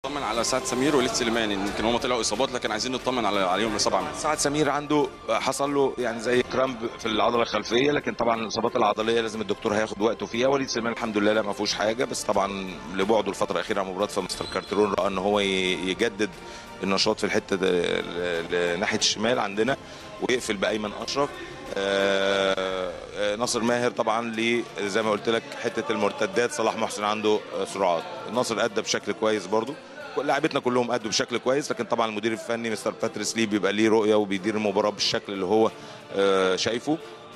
نطمن على سعد سمير وليد سليمان يمكن هم طلعوا اصابات لكن عايزين نطمن على عليهم الاصابه عامله سعد سمير عنده حصل له يعني زي كرامب في العضله الخلفيه لكن طبعا الاصابات العضليه لازم الدكتور هياخد وقته فيها وليد سليمان الحمد لله لا ما فيهوش حاجه بس طبعا لبعده الفتره الاخيره عن مباراه فمستر كارترون راى ان هو ي- يجدد النشاط في الحته ده ل- لناحيه الشمال عندنا ويقفل بايمن اشرف آه، آه، ناصر ماهر طبعا ليه زي ما قلت لك حته المرتدات صلاح محسن عنده آه، سرعات ناصر ادى بشكل كويس برضو لاعبتنا كلهم ادوا بشكل كويس لكن طبعا المدير الفني مستر باتريس لي بيبقى ليه رؤيه وبيدير المباراه بالشكل اللي هو آه، شايفه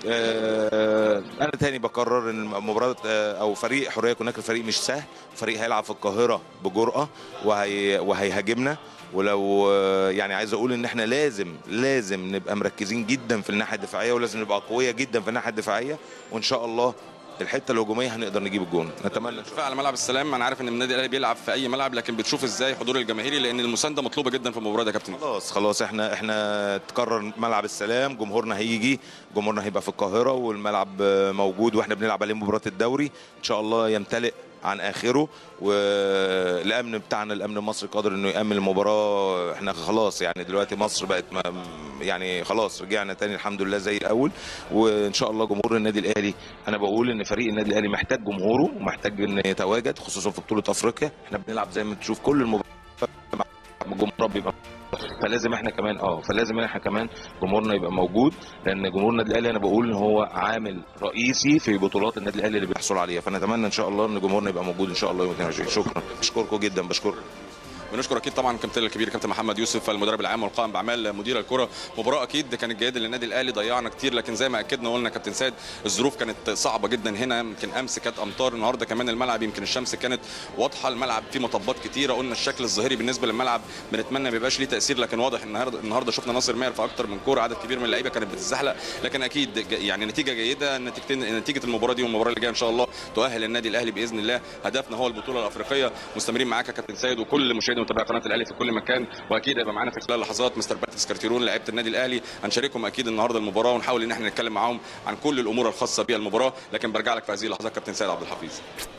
آه، انا تاني بكرر ان مباراه آه، او فريق حريه كوناكري فريق مش سهل فريق هيلعب في القاهره بجرأه وهي وهيهاجمنا ولو آه، يعني عايز اقول ان احنا لازم لازم نبقى مركزين جدا في الناحيه الدفاعيه ولازم نبقى قويه جدا في الناحيه الدفاعيه وان شاء الله الحته الهجوميه هنقدر نجيب الجون نتمنى اتفق على ملعب السلام انا عارف ان النادي الاهلي بيلعب في اي ملعب لكن بتشوف ازاي حضور الجماهيري لان المسانده مطلوبه جدا في المباراه ده يا كابتن خلاص خلاص احنا احنا تكرر ملعب السلام جمهورنا هيجي جمهورنا هيبقى في القاهره والملعب آه، موجود واحنا بنلعب عليه مباراه الدوري ان شاء الله يمتلئ عن اخره والامن بتاعنا الامن المصري قادر انه يامن المباراه احنا خلاص يعني دلوقتي مصر بقت م- يعني خلاص رجعنا تاني الحمد لله زي الاول وان شاء الله جمهور النادي الاهلي انا بقول ان فريق النادي الاهلي محتاج جمهوره ومحتاج ان يتواجد خصوصا في بطوله افريقيا احنا بنلعب زي ما تشوف كل المباريات الجمهور بيبقى فلازم احنا كمان اه فلازم احنا كمان جمهورنا يبقى موجود لان جمهور النادي الاهلي انا بقول ان هو عامل رئيسي في بطولات النادي الاهلي اللي بيحصل عليها فنتمنى ان شاء الله ان جمهورنا يبقى موجود ان شاء الله يوم 22 شكرا بشكركم جدا بشكركم بنشكر اكيد طبعا كابتن الكبير كابتن محمد يوسف المدرب العام والقائم باعمال مدير الكره مباراه اكيد كانت جيده للنادي الاهلي ضيعنا كتير لكن زي ما اكدنا وقلنا كابتن سيد الظروف كانت صعبه جدا هنا يمكن امس كانت امطار النهارده كمان الملعب يمكن الشمس كانت واضحه الملعب فيه مطبات كتيره قلنا الشكل الظاهري بالنسبه للملعب بنتمنى ما يبقاش ليه تاثير لكن واضح النهارده النهارده شفنا ناصر ماهر في اكتر من كوره عدد كبير من اللعيبه كانت بتتزحلق لكن اكيد ج- يعني نتيجه جيده نتيجه نتيجه المباراه دي والمباراه اللي جايه ان شاء الله تؤهل النادي الاهلي باذن الله هدفنا هو البطوله الافريقيه مستمرين معاك يا كابتن سيد وكل مشاهدي ومتابعي قناه الاهلي في كل مكان واكيد هيبقى معانا في خلال لحظات مستر باتريس كارتيرون لعيبه النادي الاهلي هنشاركهم اكيد النهارده المباراه ونحاول ان احنا نتكلم معاهم عن كل الامور الخاصه بالمباراه لكن برجع لك في هذه اللحظات كابتن سيد عبد الحفيظ